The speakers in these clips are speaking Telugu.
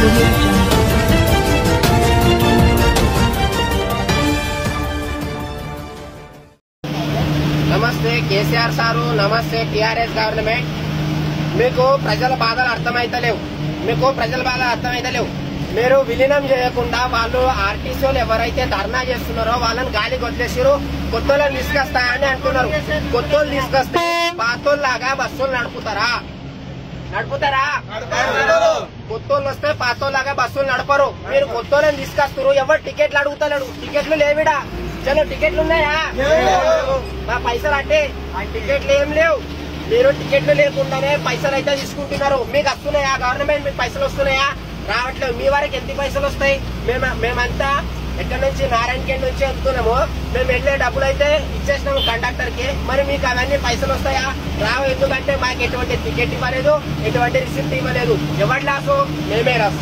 audio jungle. నమస్తే కేసీఆర్ సారు నమస్తే టిఆర్ఎస్ గవర్నమెంట్ మీకు ప్రజల బాధలు అర్థమైతలేవు మీకు ప్రజల బాధలు అర్థమైతలేవు మీరు విలీనం చేయకుండా వాళ్ళు ఆర్టీసీలు ఎవరైతే ధర్నా చేస్తున్నారో వాళ్ళని గాలి వదిలేసారు కొత్తోళ్ళని తీసుకొస్తా అని అంటున్నారు కొత్తోళ్ళు తీసుకొస్తే పాతోళ్ళలాగా బస్సులు నడుపుతారా నడుపుతారా కొత్తోళ్ళు వస్తే పాతోళ్ళలాగా బస్సులు నడపరు మీరు కొత్తోళ్ళని తీసుకొస్తారు ఎవరు టికెట్లు అడుగుతలేడు టికెట్లు లేవిడా చలో టికెట్లు ఉన్నాయా మా పైసలు అంటే ఆ టికెట్లు ఏం లేవు మీరు టికెట్లు లేకుండానే పైసలు అయితే తీసుకుంటున్నారు మీకు వస్తున్నాయా గవర్నమెంట్ మీకు పైసలు వస్తున్నాయా రావట్లేదు మీ వరకు ఎంత పైసలు వస్తాయి మేము మేమంతా ఎక్కడి నుంచి నారాయణఖేడ్ నుంచి వెళ్తున్నాము మేము వెళ్ళే డబ్బులు అయితే ఇచ్చేసినాము కండక్టర్ కి మరి మీకు అవన్నీ పైసలు వస్తాయా రావు ఎందుకంటే మాకు ఎటువంటి టికెట్ ఇవ్వలేదు ఎటువంటి రిసిప్ట్ ఇవ్వలేదు ఎవరి లాసు మేమే రాసు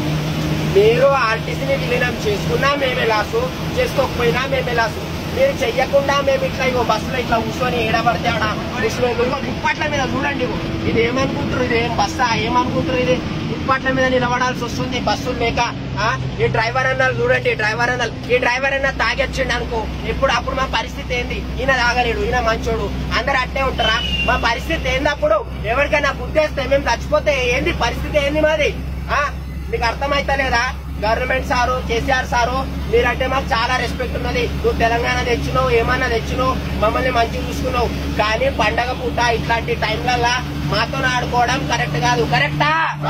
మీరు ఆర్టీసీని విలీనం చేసుకున్నా మేమే లాసు చేసుకోకపోయినా మేమే లాసు మీరు చెయ్యకుండా మేము ఇట్లా ఇగో బస్సులో ఇట్లా కూర్చొని ఏడబడితే ఆడ కూర్చొని ఇదిగో దుప్పట్ల మీద చూడండి ఇగో. ఇది ఏమనుకుంటారు ఇది ఏం బస్సా ఏమనుకుంటారు ఇది దుప్పట్ల మీద నిలబడాల్సి వస్తుంది బస్సులు లేక ఆ? ఈ డ్రైవర్ అన్నారు చూడండి డ్రైవర్ అన్నారు ఈ డ్రైవర్ అన్న తాగొచ్చిండు అనుకో ఇప్పుడు అప్పుడు మా పరిస్థితి ఏంది ఈయన తాగలేడు ఈయన మంచోడు అందరు అట్టే ఉంటారా మా పరిస్థితి ఏంది అప్పుడు ఎవరికైనా గుద్దేస్తే మేము చచ్చిపోతే ఏంది పరిస్థితి ఏంది మాది ఆ మీకు అర్థమైతలేదా గవర్నమెంట్ సారు కేసీఆర్ సారు మీరంటే మాకు చాలా రెస్పెక్ట్ ఉన్నది నువ్వు తెలంగాణ తెచ్చినావు ఏమన్నా తెచ్చినావు మమ్మల్ని మంచిగా చూసుకున్నావు కానీ పండగ పూట ఇట్లాంటి టైంలల్లా మాతో ఆడుకోవడం కరెక్ట్ కాదు కరెక్టా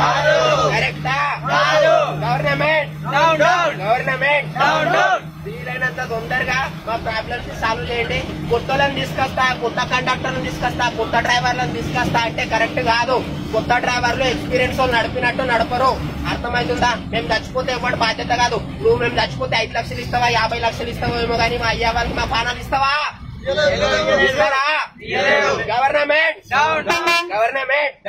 కరెక్టా గవర్నమెంట్ గవర్నమెంట్ వీలైనంత తొందరగా మా ప్రాబ్లమ్స్ సాల్వ్ చేయండి కొత్తలను తీసుకొస్తా కొత్త కండక్టర్లను తీసుకొస్తా కొత్త డ్రైవర్లను తీసుకొస్తా అంటే కరెక్ట్ కాదు కొత్త డ్రైవర్లు ఎక్స్పీరియన్స్ వాళ్ళు నడిపినట్టు నడపరు అర్థమవుతుందా మేము చచ్చిపోతే ఎవరు బాధ్యత కాదు నువ్వు మేము చచ్చిపోతే ఐదు లక్షలు ఇస్తావా యాభై లక్షలు ఇస్తావా ఏమో కానీ మా అయ్యా వాళ్ళకి మా పానాలు ఇస్తావా ఇస్తారా గవర్నమెంట్ గవర్నమెంట్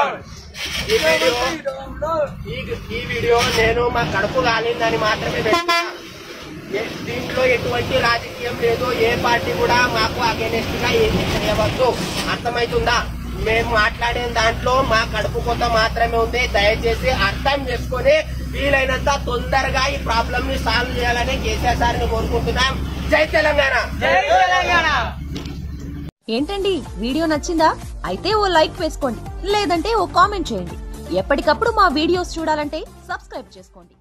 ఈ వీడియో ఈ- ఈ వీడియో నేను మా కడుపు కాలిందని మాత్రమే పెట్టుకున్నా ఏ- దీంట్లో ఎటువంటి రాజకీయం లేదు ఏ పార్టీ కూడా మాకు అగేనెస్ట్ గా ఏమి చేయవద్దు అర్థమవుతుందా మేము మాట్లాడే దాంట్లో మా కడుపు కొత్త మాత్రమే ఉంది దయచేసి అర్థం చేసుకొని వీలైనంత తొందరగా ఈ ప్రాబ్లమ్ ని సాల్వ్ చేయాలని కేసీఆర్ సార్ ని కోరుకుంటున్నాం జై తెలంగాణ జై తెలంగాణ ఏంటండి వీడియో నచ్చిందా అయితే ఓ లైక్ వేసుకోండి లేదంటే ఓ కామెంట్ చేయండి ఎప్పటికప్పుడు మా వీడియోస్ చూడాలంటే సబ్స్క్రైబ్ చేసుకోండి